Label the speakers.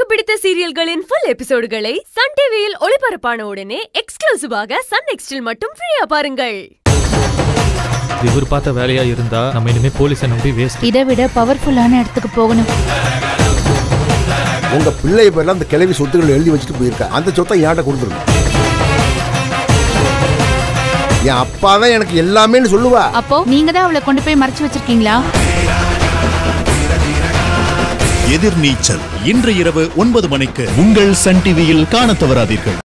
Speaker 1: பிடித்த சீரியல்களின் full எபிசோடுகளை Sun டிவியில் ஒளிபரப்பான உடனே எக்ஸ்க்ளூசிவாக சன் நெக்ஸ்டில் மட்டும் ஃப்ரீயா பாருங்கள்
Speaker 2: இது இவர் பார்த்த வேலையா இருந்தா நம்ம இனிமே போலீஸை நம்பி வேஸ்ட்
Speaker 3: இதை விட பவர்ஃபுல்லான இடத்துக்கு போகணும்
Speaker 4: உங்க பிள்ளை பேர்ல அந்த கிளவி சொத்துக்களை எழுதி வச்சுட்டு போயிருக்கா அந்த சொத்தை என்கிட்ட கொடுத்துருங்க என் அப்பா தான் எனக்கு எல்லாமேன்னு சொல்லுவா
Speaker 3: அப்போ நீங்க தான் அவளை கொண்டு போய் மறைச்சு வச்சிருக்கீங்களா
Speaker 5: எதிர்நீச்சல் இன்று இரவு ஒன்பது மணிக்கு உங்கள் சன் டிவியில் காணத் தவறாதீர்கள்